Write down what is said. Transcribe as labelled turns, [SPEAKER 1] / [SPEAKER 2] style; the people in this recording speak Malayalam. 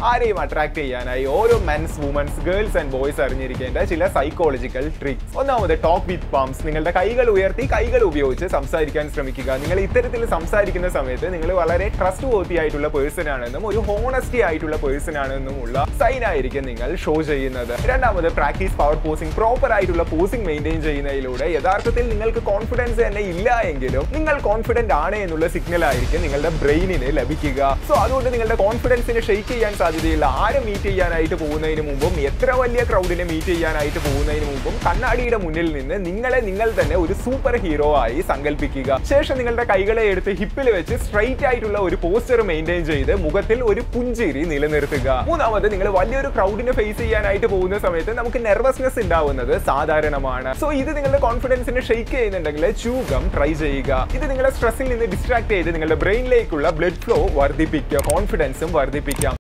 [SPEAKER 1] ആരെയും അട്രാക്ട് ചെയ്യാനായി ഓരോ men's women's girls and boys അറിഞ്ഞിരിക്കേണ്ട ചില സൈക്കോളജിക്കൽ ട്രിക്സ് ഒന്നാമത് ടോക്ക് വിത്ത് പംസ് നിങ്ങളുടെ കൈകൾ ഉയർത്തി കൈകൾ ഉപയോഗിച്ച് സംസാരിക്കാൻ ശ്രമിക്കുക നിങ്ങൾ ഇത്തരത്തിൽ സംസാരിക്കുന്ന സമയത്ത് നിങ്ങൾ വളരെ ട്രസ്റ്റ് വോത്തി ആയിട്ടുള്ള പേഴ്സൺ ആണെന്നും ഒരു ഹോണസ്റ്റി ആയിട്ടുള്ള പേഴ്സൺ ആണെന്നും ഉള്ള സൈൻ ആയിരിക്കും നിങ്ങൾ ഷോ ചെയ്യുന്നത് രണ്ടാമത് പ്രാക്ടീസ് പവർ പോസിംഗ് പ്രോപ്പർ ആയിട്ടുള്ള പോസിംഗ് മെയിൻറ്റെയിൻ ചെയ്യുന്നതിലൂടെ യഥാർത്ഥത്തിൽ നിങ്ങൾക്ക് കോൺഫിഡൻസ് തന്നെ ഇല്ല എങ്കിലും നിങ്ങൾ കോൺഫിഡന്റ് ആണ് എന്നുള്ള സിഗ്നൽ ആയിരിക്കും നിങ്ങളുടെ ബ്രെയിനിന് ലഭിക്കുക സോ അതുകൊണ്ട് നിങ്ങളുടെ കോൺഫിഡൻസിനെ ഷെയ്ക്ക് ചെയ്യാൻ സാധ്യതയില്ല ആരെ മീറ്റ് ചെയ്യാനായിട്ട് പോകുന്നതിന് മുമ്പും എത്ര വലിയ ക്രൗഡിനെ മീറ്റ് ചെയ്യാനായിട്ട് പോകുന്നതിന് മുമ്പും കണ്ണാടിയുടെ മുന്നിൽ നിന്ന് നിങ്ങളെ നിങ്ങൾ തന്നെ ഒരു സൂപ്പർ ഹീറോ ആയി സങ്കല്പിക്കുക ശേഷം നിങ്ങളുടെ കൈകളെ എടുത്ത് ഹിപ്പിൽ വെച്ച് സ്ട്രൈറ്റ് ആയിട്ടുള്ള ഒരു പോസ്റ്റർ മെയിൻറ്റെയിൻ ചെയ്ത് മുഖത്തിൽ ഒരു പുഞ്ചിരി നിലനിർത്തുക മൂന്നാമത് നിങ്ങൾ വലിയൊരു ക്രൗഡിനെ ഫേസ് ചെയ്യാനായിട്ട് പോകുന്ന സമയത്ത് നമുക്ക് നെർവസ്നെസ് ഉണ്ടാവുന്നത് സാധാരണമാണ് സോ ഇത് നിങ്ങളുടെ കോൺഫിഡൻസിനെ ഷെയ്ക്ക് ചെയ്യുന്നുണ്ടെങ്കിൽ ചൂകം ട്രൈ ചെയ്യുക ഇത് നിങ്ങളെ സ്ട്രെസ്സിൽ നിന്ന് ഡിസ്ട്രാക്ട് ചെയ്ത് നിങ്ങളുടെ ബ്രെയിനിലേക്കുള്ള ബ്ലഡ് ഫ്ലോ വർദ്ധിപ്പിക്കുക കോൺഫിഡൻസും വർദ്ധിപ്പിക്കാം